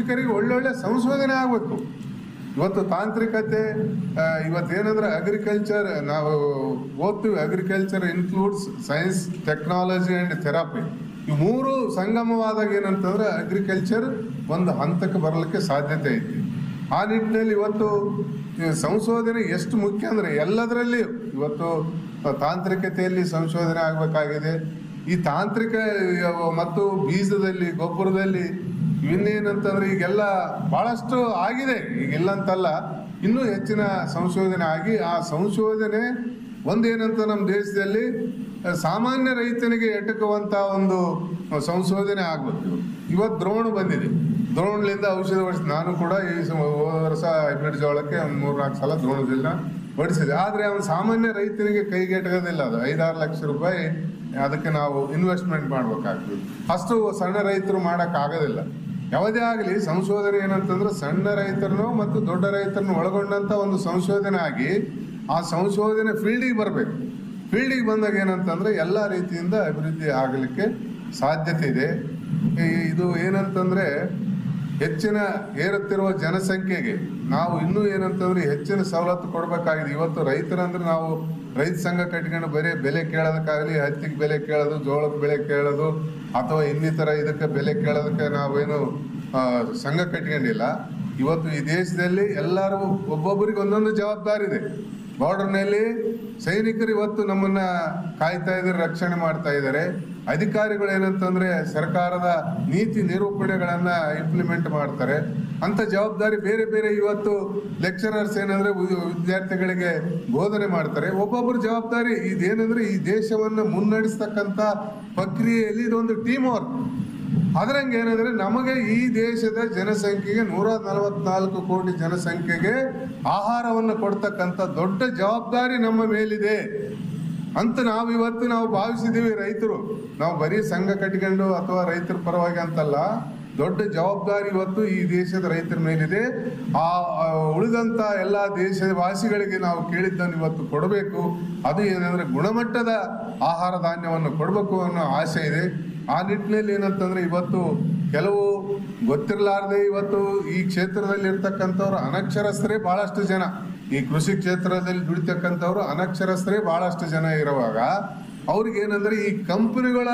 ಕೃಷಿಕರಿಗೆ ಒಳ್ಳೊಳ್ಳೆ ಸಂಶೋಧನೆ ಆಗಬೇಕು ಇವತ್ತು ತಾಂತ್ರಿಕತೆ ಆ, ಇವತ್ತೇನಂದ್ರೆ ಅಗ್ರಿಕಲ್ಚರ್ ನಾವು ಓದ್ತೀವಿ agriculture includes science technology and therapy ಈ ಮೂರು ಸಂಗಮವಾದಾಗ ಏನಂತಂದ್ರೆ ಅಗ್ರಿಕಲ್ಚರ್ ಒಂದು ಹಂತಕ್ಕೆ ಬರಲಿಕ್ಕೆ ಸಾಧ್ಯತೆ ಐತಿ ಆ ನಿಟ್ಟಿನಲ್ಲಿ ಇವತ್ತು ಈ ಸಂಶೋಧನೆ ಎಷ್ಟು ಮುಖ್ಯ ಅಂದ್ರೆ ಎಲ್ಲದರಲ್ಲಿ ಇವತ್ತು ತಾಂತ್ರಿಕತೆಯಲ್ಲಿ ಸಂಶೋಧನೆ ಆಗಬೇಕಾಗಿದೆ ಈ ತಾಂತ್ರಿಕ ಮತ್ತು ಬೀಜದಲ್ಲಿ ಗೊಬ್ಬರದಲ್ಲಿ ಇನ್ನೇನಂತಂದ್ರೆ ಈಗೆಲ್ಲ ಬಹಳಷ್ಟು ಆಗಿದೆ ಈಗಿಲ್ಲ ಅಂತಲ್ಲ ಇನ್ನೂ ಹೆಚ್ಚಿನ ಸಂಶೋಧನೆ ಆಗಿ ಆ ಸಂಶೋಧನೆ ಒಂದೇನಂತ ನಮ್ಮ ದೇಶದಲ್ಲಿ ಅಹ್, ಸಾಮಾನ್ಯ ರೈತನಿಗೆ ಎಟಕುವಂತ ಒಂದು ಸಂಶೋಧನೆ ಆಗ್ಬೇಕು ಇವತ್ತು ದ್ರೋಣ ಬಂದಿದೆ ದ್ರೋಣ್ಲಿಂದ ಔಷಧ ಹೊಡಿಸಿ ನಾನು ಕೂಡ ಈ ಸ- ಹೋದ ವರ್ಷ ಹೈಬ್ರಿಡ್ ಜೋಳಕ್ಕೆ ಒಂದು ಮೂರ್ನಾಲ್ಕು ಸಲ ದ್ರೋಣದಿಂದ ಹೊಡಿಸಿದೆ ಆದರೆ ಅವನು ಸಾಮಾನ್ಯ ರೈತನಿಗೆ ಕೈಗೆ ಎಟಗೋದಿಲ್ಲ ಅದು ಐದಾರು ಲಕ್ಷ ರೂಪಾಯಿ ಅದಕ್ಕೆ ನಾವು ಇನ್ವೆಸ್ಟ್ಮೆಂಟ್ ಮಾಡ್ಬೇಕಾಗ್ತದೆ ಅಷ್ಟು ಸಣ್ಣ ರೈತರು ಮಾಡೋಕ್ಕಾಗೋದಿಲ್ಲ ಯಾವುದೇ ಆಗಲಿ ಸಂಶೋಧನೆ ಏನಂತಂದ್ರೆ ಸಣ್ಣ ರೈತರನ್ನು ಮತ್ತು ದೊಡ್ಡ ರೈತರನ್ನು ಒಳಗೊಂಡಂತ ಒಂದು ಸಂಶೋಧನೆ ಆಗಿ ಆ ಸಂಶೋಧನೆ ಫೀಲ್ಡಿಗೆ ಬರಬೇಕು ಫೀಲ್ಡಿಗೆ ಬಂದಾಗ ಏನಂತಂದ್ರೆ ಎಲ್ಲ ರೀತಿಯಿಂದ ಅಭಿವೃದ್ಧಿ ಆಗಲಿಕ್ಕೆ ಸಾಧ್ಯತೆ ಇದೆ ಈ- ಇದು ಏನಂತಂದ್ರೆ ಹೆಚ್ಚಿನ ಏರುತ್ತಿರುವ ಜನಸಂಖ್ಯೆಗೆ ನಾವು ಇನ್ನೂ ಏನಂತಂದ್ರೆ ಹೆಚ್ಚಿನ ಸವಲತ್ತು ಕೊಡಬೇಕಾಗಿದೆ ಇವತ್ತು ರೈತರಂದ್ರೆ ನಾವು ರೈತ ಸಂಘ ಕಟ್ಕೊಂಡು ಬರೀ ಬೆಲೆ ಕೇಳೋದಕ್ಕಾಗಲಿ ಹತ್ತಿಗೆ ಬೆಲೆ ಕೇಳೋದು ಜೋಳಕ್ಕೆ ಬೆಲೆ ಕೇಳೋದು ಅಥವಾ ಇನ್ನಿತರ ಇದಕ್ಕೆ ಬೆಲೆ ಕೇಳೋದಕ್ಕೆ ನಾವೇನು ಆ, ಸಂಘ ಕಟ್ಕೊಂಡಿಲ್ಲ ಇವತ್ತು ಈ ದೇಶದಲ್ಲಿ ಎಲ್ಲರೂ ಒಬ್ಬೊಬ್ಬರಿಗೆ ಒಂದೊಂದು ಜವಾಬ್ದಾರಿ ಇದೆ ಬಾರ್ಡರ್ನಲ್ಲಿ ಸೈನಿಕರು ಇವತ್ತು ನಮ್ಮನ್ನ ಕಾಯ್ತಾ ಇದ್ದಾರೆ ರಕ್ಷಣೆ ಮಾಡ್ತಾ ಇದ್ದಾರೆ ಅಧಿಕಾರಿಗಳು ಏನಂತಂದ್ರೆ ಸರ್ಕಾರದ ನೀತಿ ನಿರೂಪಣೆಗಳನ್ನ ಇಂಪ್ಲಿಮೆಂಟ್ ಮಾಡ್ತಾರೆ ಅಂತ ಜವಾಬ್ದಾರಿ ಬೇರೆ ಬೇರೆ ಇವತ್ತು ಲೆಕ್ಚರರ್ಸ್ ಏನಂದ್ರೆ ವಿ- ವಿದ್ಯಾರ್ಥಿಗಳಿಗೆ ಬೋಧನೆ ಮಾಡ್ತಾರೆ ಒಬ್ಬೊಬ್ಬರ ಜವಾಬ್ದಾರಿ ಇದೇನಂದ್ರೆ ಈ ದೇಶವನ್ನು ಮುನ್ನಡೆಸ್ತಕ್ಕಂಥ ಪ್ರಕ್ರಿಯೆಯಲ್ಲಿ ಇದೊಂದು ಟೀಮ್ ವರ್ಕ್ ಅದರಂಗೆ ಏನಂದ್ರೆ ನಮಗೆ ಈ ದೇಶದ ಜನಸಂಖ್ಯೆಗೆ ನೂರ ನಲವತ್ನಾಲ್ಕು ಕೋಟಿ ಜನಸಂಖ್ಯೆಗೆ ಆಹಾರವನ್ನು ಕೊಡ್ತಕ್ಕಂಥ ದೊಡ್ಡ ಜವಾಬ್ದಾರಿ ನಮ್ಮ ಮೇಲಿದೆ ಅಂತ ನಾವು ಇವತ್ತು ನಾವು ಭಾವಿಸಿದ್ದೀವಿ ರೈತರು ನಾವು ಬರೀ ಸಂಘ ಕಟ್ಕೊಂಡು ಅಥವಾ ರೈತರ ಪರವಾಗಿ ಅಂತಲ್ಲ ದೊಡ್ಡ ಜವಾಬ್ದಾರಿ ಇವತ್ತು ಈ ದೇಶದ ರೈತರ ಮೇಲಿದೆ ಆ ಆ ಉಳಿದಂತ ಎಲ್ಲ ದೇಶದ ವಾಸಿಗಳಿಗೆ ನಾವು ಕೇಳಿದ್ದನ್ನು ಇವತ್ತು ಕೊಡಬೇಕು ಅದು ಏನಂದ್ರೆ ಗುಣಮಟ್ಟದ ಆಹಾರ ಧಾನ್ಯವನ್ನು ಕೊಡಬೇಕು ಅನ್ನೋ ಆಸೆ ಇದೆ ಆ ನಿಟ್ಟಿನಲ್ಲಿ ಏನಂತಂದ್ರೆ ಇವತ್ತು ಕೆಲವು ಗೊತ್ತಿರಲಾರ್ದೆ ಇವತ್ತು ಈ ಕ್ಷೇತ್ರದಲ್ಲಿ ಇರ್ತಕ್ಕಂಥವ್ರು ಅನಕ್ಷರಸ್ಥರೇ ಬಹಳಷ್ಟು ಜನ ಈ ಕೃಷಿ ಕ್ಷೇತ್ರದಲ್ಲಿ ದುಡಿತಕ್ಕಂಥವ್ರು ಅನಕ್ಷರಸ್ಥರೇ ಬಹಳಷ್ಟು ಜನ ಇರುವಾಗ ಅವ್ರಿಗೆ ಏನಂದ್ರೆ ಈ ಕಂಪನಿಗಳ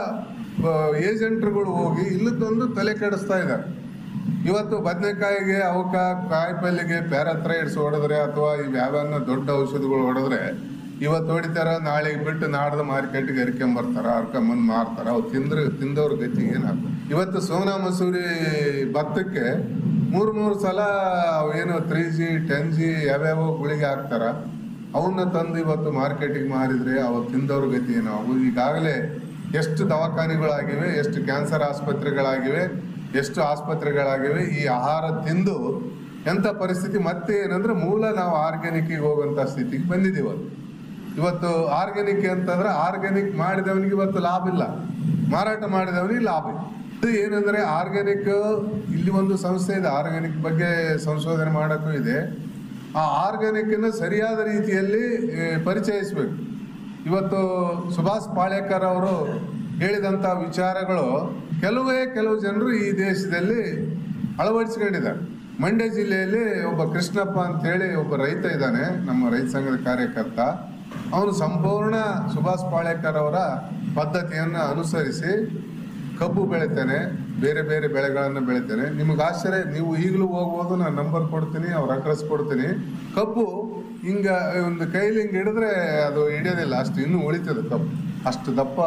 ಏಜೆಂಟ್ರುಗಳು ಹೋಗಿ ಇಲ್ಲದೊಂದು ತಲೆ ಕೆಡಿಸ್ತಾ ಇದ್ದಾರೆ ಇವತ್ತು ಬದನೆಕಾಯಿಗೆ ಅವಕ್ಕ ಕಾಯಿಪಲ್ಲೆಗೆ ಪ್ಯಾರಾಥ್ರೈಡ್ಸ್ ಹೊಡೆದ್ರೆ ಅಥವಾ ಇವ್ ಯಾವನ್ನ ದೊಡ್ಡ ಔಷಧಿಗಳು ಹೊಡೆದ್ರೆ ಇವತ್ತು ಹೊಡಿತಾರ ನಾಳೆಗೆ ಬಿಟ್ಟು ನಾಡ್ದು ಮಾರ್ಕೆಟ್ಗೆ ಹರ್ಕೊಂಬರ್ತಾರ ಹರ್ಕೊಂಬಂದು ಮಾರ್ತಾರ ಅವು ತಿಂದ್ರೆ ತಿಂದವ್ರ ಗತಿ ಏನಾಗ್ತದೆ ಇವತ್ತು ಸೋನಾ ಮಸೂರಿ ಭತ್ತಕ್ಕೆ ಮೂರು ಮೂರು ಸಲ ಅವು ಏನು ತ್ರೀ ಜಿ ಟೆನ್ ಜಿ ಯಾವ್ಯಾವ ಗುಳಿಗೆ ಹಾಕ್ತಾರ ಅವನ್ನ ತಂದು ಇವತ್ತು ಮಾರ್ಕೆಟಿಗೆ ಮಾರಿದ್ರೆ ಅವು ತಿಂದವ್ರ ಗತಿ ಏನು ಅವು ಈಗಾಗಲೇ ಎಷ್ಟು ದವಾಖಾನೆಗಳಾಗಿವೆ ಎಷ್ಟು ಕ್ಯಾನ್ಸರ್ ಆಸ್ಪತ್ರೆಗಳಾಗಿವೆ ಎಷ್ಟು ಆಸ್ಪತ್ರೆಗಳಾಗಿವೆ ಈ ಆಹಾರ ತಿಂದು ಎಂಥ ಪರಿಸ್ಥಿತಿ ಮತ್ತೆ ಏನಂದ್ರೆ ಮೂಲ ನಾವು ಆರ್ಗ್ಯಾನಿಕ್ಗೆ ಹೋಗುವಂಥ ಸ್ಥಿತಿಗೆ ಬಂದಿದ್ದೀವಿ ಇವತ್ತು ಇವತ್ತು ಆರ್ಗ್ಯಾನಿಕ್ ಅಂತಂದ್ರೆ ಆರ್ಗ್ಯಾನಿಕ್ ಮಾಡಿದವನಿಗೆ ಇವತ್ತು ಲಾಭ ಇಲ್ಲ ಮಾರಾಟ ಮಾಡಿದವನಿಗೆ ಲಾಭ ಇದೆ ಇದು ಏನಂದ್ರೆ ಆರ್ಗ್ಯಾನಿಕ್ ಇಲ್ಲಿ ಒಂದು ಸಂಸ್ಥೆ ಇದೆ ಆರ್ಗ್ಯಾನಿಕ್ ಬಗ್ಗೆ ಸಂಶೋಧನೆ ಮಾಡೋಕ್ಕೂ ಇದೆ ಆ ಆರ್ಗ್ಯಾನಿಕ್ ಸರಿಯಾದ ರೀತಿಯಲ್ಲಿ ಏ, ಪರಿಚಯಿಸಬೇಕು ಇವತ್ತು ಸುಭಾಷ್ ಪಾಳೇಕರ್ ಅವರು ಹೇಳಿದಂಥ ವಿಚಾರಗಳು ಕೆಲವೇ ಕೆಲವು ಜನರು ಈ ದೇಶದಲ್ಲಿ ಅಳವಡಿಸ್ಕೊಂಡಿದ್ದಾರೆ ಮಂಡ್ಯ ಜಿಲ್ಲೆಯಲ್ಲಿ ಒಬ್ಬ ಕೃಷ್ಣಪ್ಪ ಅಂತ ಹೇಳಿ ಒಬ್ಬ ರೈತ ಇದ್ದಾನೆ ನಮ್ಮ ರೈತ ಸಂಘದ ಕಾರ್ಯಕರ್ತ ಅವನು ಸಂಪೂರ್ಣ ಸುಭಾಷ್ ಪಾಳೇಕರ್ ಅವರ ಪದ್ಧತಿಯನ್ನು ಅನುಸರಿಸಿ ಕಬ್ಬು ಬೆಳಿತಾನೆ ಬೇರೆ ಬೇರೆ ಬೆಳೆಗಳನ್ನು ಬೆಳಿತಾನೆ ನಿಮ್ಗೆ ಆಶ್ಚರ್ಯ ನೀವು ಈಗಲೂ ಹೋಗ್ಬೋದು ನಾನು ನಂಬರ್ ಕೊಡ್ತೀನಿ ಅವ್ರ ಅಡ್ರೆಸ್ ಕೊಡ್ತೀನಿ ಕಬ್ಬು ಹಿಂಗ ಒಂದು ಕೈಲಿ ಹಿಂಗೆ ಹಿಡಿದ್ರೆ ಅದು ಹಿಡಿಯೋದಿಲ್ಲ ಅಷ್ಟು ಇನ್ನೂ ಉಳಿತದೆ ಕಬ್ಬು ಅಷ್ಟು ದಪ್ಪ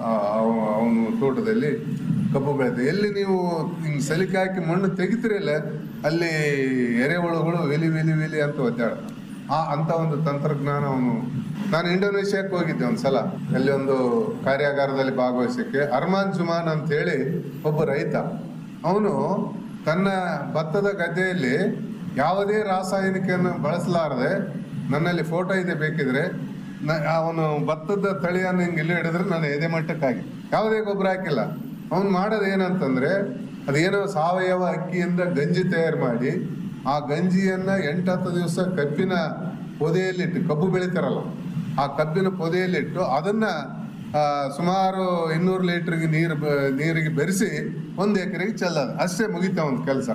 ಅವನು ತೋಟದಲ್ಲಿ ಕಬ್ಬು ಬೆಳೆದ ಎಲ್ಲಿ ನೀವು ಹಿಂಗೆ ಸಲಿಕೆ ಹಾಕಿ ಮಣ್ಣು ತೆಗಿತಿರಲ್ಲ ಅಲ್ಲಿ ಎರೆಹುಳುಗಳು ವೆಲಿ ವೆಲಿ ವೆಲಿ ಅಂತ ಒದ್ದಾಡ ಆ ಅಂತ ಒಂದು ತಂತ್ರಜ್ಞಾನ ಅವನು ನಾನು ಇಂಡೋನೇಷ್ಯಾಕ್ಕೆ ಹೋಗಿದ್ದೆ ಒಂದು ಸಲ ಅಲ್ಲಿ ಒಂದು ಕಾರ್ಯಾಗಾರದಲ್ಲಿ ಭಾಗವಹಿಸಕ್ಕೆ ಅರ್ಮಾನ್ ಜುಮಾನ್ ಅಂತ ಹೇಳಿ ಒಬ್ಬ ರೈತ ಅವನು ತನ್ನ ಭತ್ತದ ಗದ್ದೆಯಲ್ಲಿ ಯಾವುದೇ ರಾಸಾಯನಿಕವನ್ನು ಬಳಸಲಾರದೆ ನನ್ನಲ್ಲಿ ಫೋಟೋ ಇದೆ ಬೇಕಿದ್ರೆ ನ- ಅವನು ಭತ್ತದ ತಳಿಯನ್ನು ಹಿಂಗೆ ಇಲ್ಲಿ ಹಿಡಿದ್ರೆ ನಾನು ಎದೆ ಮಟ್ಟಕ್ಕಾಗಿ ಯಾವುದೇ ಗೊಬ್ಬರ ಹಾಕಿಲ್ಲ ಅವನು ಮಾಡೋದು ಏನಂತಂದ್ರೆ ಅದೇನೋ ಸಾವಯವ ಅಕ್ಕಿಯಿಂದ ಗಂಜಿ ತಯಾರು ಮಾಡಿ ಆ ಗಂಜಿಯನ್ನ ಎಂಟತ್ತು ದಿವಸ ಕಬ್ಬಿನ ಪೊದೆಯಲ್ಲಿಟ್ಟು ಕಬ್ಬು ಬೆಳಿತಾರಲ್ಲ ಆ ಕಬ್ಬಿನ ಪೊದೆಯಲ್ಲಿಟ್ಟು ಅದನ್ನ ಆ, ಸುಮಾರು ಇನ್ನೂರು ಲೀಟರ್ಗೆ ನೀರು ಬ- ನೀರಿಗೆ ಬೆರೆಸಿ ಒಂದು ಎಕರೆಗೆ ಚೆಲ್ಲೋದು ಅಷ್ಟೇ ಮುಗಿತಾ ಒಂದು ಕೆಲಸ